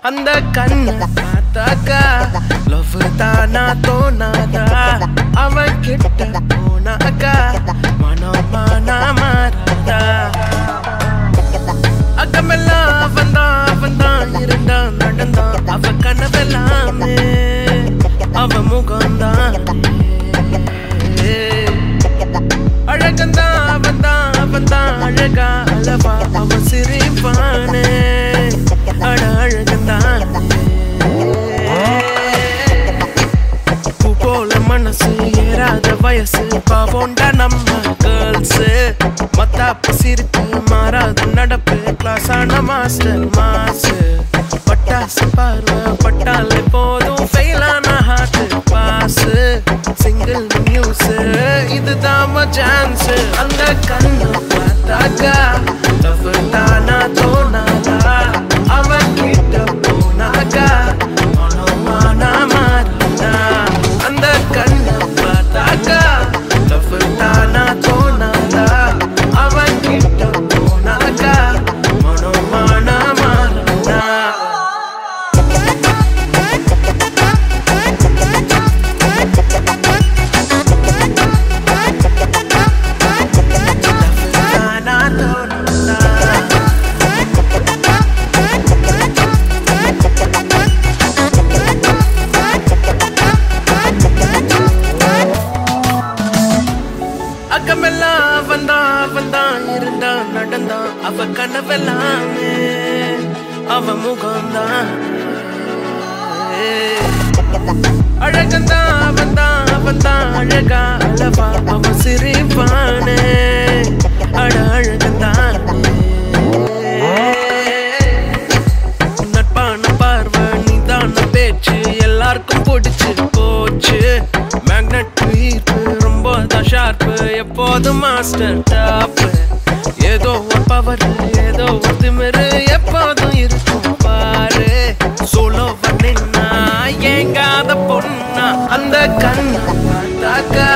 அந்த கண்ணை பார்த்தாக்கா லவ் தானா தோணாதா அவன் கிட்ட போனாக்கா மனம் மானா மாறாதா அக்கமெல்லாம் அவன் தான் அவன் தான் இருந்தான் நடந்தான் அவ கனவெல்லாமே அவ முகம்தான் அழகந்தான் அவன் தான் அவன் தான் அழகா அளவா அவ சிரிப்பானே அட அழகந்தான் பூ போல மனசு ஏறாத வயசு பாவோண்டா நம்ம கேர்ள்ஸ் மத்தாப்பு சிரிப்பு மாறாத நடப்பு கிளாஸ் ஆன மாஸ்டர் மாசு பட்டாசு பார்வை பட்டாலே போதும் ஃபெயிலான ஹார்ட் பாஸ் சிங்கிள் நியூஸ் இதுதான் சான்ஸ் அந்த கண்ணு பார்த்தாக்கா தப்பு தானா தோணாதா அவன் கிட்ட போனாக்கா மனமானா மாறினா அந்த கண்ணு பார்த்தாக்கா தப்பு தானா தோணாதா அவன் கிட்ட போனாக்கா மனமானா மாறினா தானா தோணாதா அக்கமெல்லாம் அவன்தான் அவன்தான் இருந்தான் நடந்தான் அவ கனவெல்லாமே அவ முகம்தான் அழகந்தான் அவன்தான் அவன்தான் அழகா அளவா அவ சிரிப்பானே அட அழகந்தான் நட்பான பார்வை நிதான பேச்சு எல்லாருக்கும் பிடிச்சு போச்சு மேக்னெட் ஈர்ப்பு ரொம்ப தான் ஷார்ப்பு எப்போதும் மாஸ்டர் டாப் ஏதோ ஒரு பவர் ஏதோ ஒரு திமிரு எப்போதும் இருக்கும் பாரு சோலோ வந்தீங்கன்னா ஏங்காத பொண்ணா அந்த கண்ணை பார்த்தாக்கா